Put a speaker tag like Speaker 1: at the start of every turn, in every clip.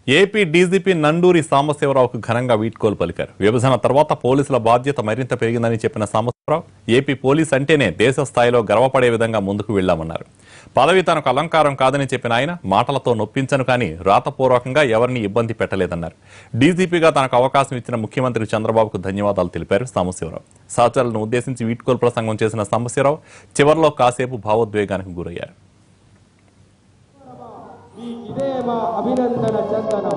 Speaker 1: AP DGP Nanduri సాంబశివరావుకు ఘనంగా వీడ్కోలు పలికారు విభజన తర్వాత పోలీసుల బాధ్యత మరింత పెరిగిందని చెప్పిన సాంబశివరావు ఏపీ పోలీస్ అంటేనే దేశ స్థాయిలో గర్వపడే విధంగా ముందుకు వెళ్లామన్నారు పదవి తనకు అలంకారం కాదని చెప్పిన ఆయన మాటలతో నొప్పించను కానీ రాతపూర్వకంగా ఎవరిని ఇబ్బంది పెట్టలేదన్నారు డీజీపీగా తనకు అవకాశం ఇచ్చిన ముఖ్యమంత్రి చంద్రబాబుకు ధన్యవాదాలు తెలిపారు సాంబశివరావు సహచరులను ఉద్దేశించి వీడ్కోలు ప్రసంగం చేసిన సాంబశివరావు చివరిలో కాసేపు భావోద్వేగానికి గురయ్యారు
Speaker 2: ఇదే మా అభినందన చందనం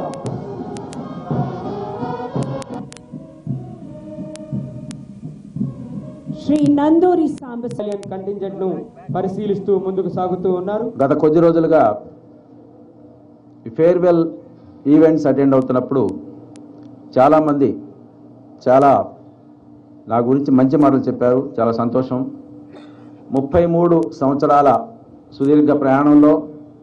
Speaker 3: శ్రీ నందూరి సాంబశివ
Speaker 2: బెటాలియన్ కంటింజెంట్ ను పరిశీలిస్తూ ముందుకు సాగుతూ ఉన్నారు
Speaker 4: గత కొద్ది రోజులుగా ఈ ఫేర్వెల్ ఈవెంట్స్ అటెండ్ అవుతున్నప్పుడు చాలామంది చాలా నా గురించి మంచి మాటలు చెప్పారు చాలా సంతోషం ముప్పై మూడు సంవత్సరాల సుదీర్ఘ ప్రయాణంలో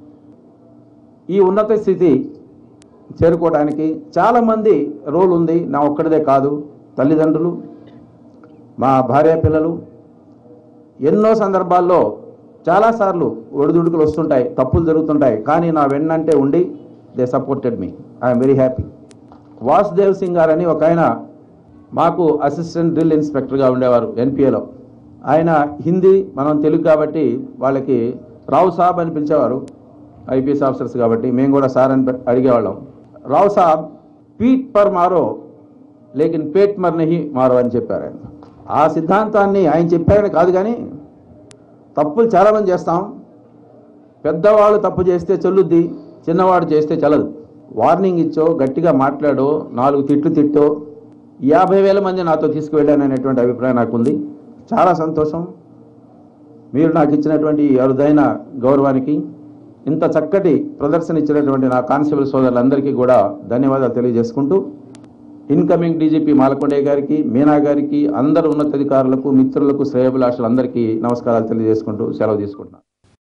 Speaker 4: ఈ ఉన్నత స్థితి చేరుకోవడానికి చాలామంది రోల్ ఉంది నా ఒక్కడిదే కాదు తల్లిదండ్రులు మా భార్య పిల్లలు ఎన్నో సందర్భాల్లో చాలాసార్లు ఒడిదుడుకులు వస్తుంటాయి తప్పులు జరుగుతుంటాయి కానీ నా వెన్నంటే ఉండి they supported me I'm very happy Vasudev Singh garu అని ఒక ఆయన మాకు అసిస్టెంట్ డ్రిల్ ఇన్స్పెక్టర్గా ఉండేవారు ఎన్పిఏలో ఆయన హిందీ మనం తెలుగు కాబట్టి వాళ్ళకి రావు సాబ్ అని పిలిచేవారు ఐపీఎస్ ఆఫీసర్స్ కాబట్టి మేము కూడా సార్ అని పె- అడిగేవాళ్ళం రావు సాబ్ పీట్ పర్ మారో లేకిన్ పేట్ మర్ నహి మారో అని చెప్పారు ఆయన ఆ సిద్ధాంతాన్ని ఆయన చెప్పారని కాదు కానీ తప్పులు చాలామంది చేస్తాం పెద్దవాళ్ళు తప్పు చేస్తే చెల్లుద్ది చిన్నవాడు చేస్తే చల్లదు వార్నింగ్ ఇచ్చో గట్టిగా మాట్లాడో నాలుగు తిట్లు తిట్టో యాభై వేల మంది నాతో తీసుకువెళ్ళాను అనేటువంటి అభిప్రాయం నాకుంది చాలా సంతోషం మీరు నాకు ఇచ్చినటువంటి ఈ అరుదైన గౌరవానికి ఇంత చక్కటి ప్రదర్శన ఇచ్చినటువంటి నా కానిస్టేబుల్ సోదరులందరికీ కూడా ధన్యవాదాలు తెలియజేసుకుంటూ ఇన్కమింగ్ డీజీపీ మాలకొండయ్య గారికి మీనా గారికి అందరు ఉన్నతాధికారులకు మిత్రులకు శ్రేయభిలాషులందరికీ నమస్కారాలు తెలియజేసుకుంటూ సెలవు తీసుకుంటున్నాను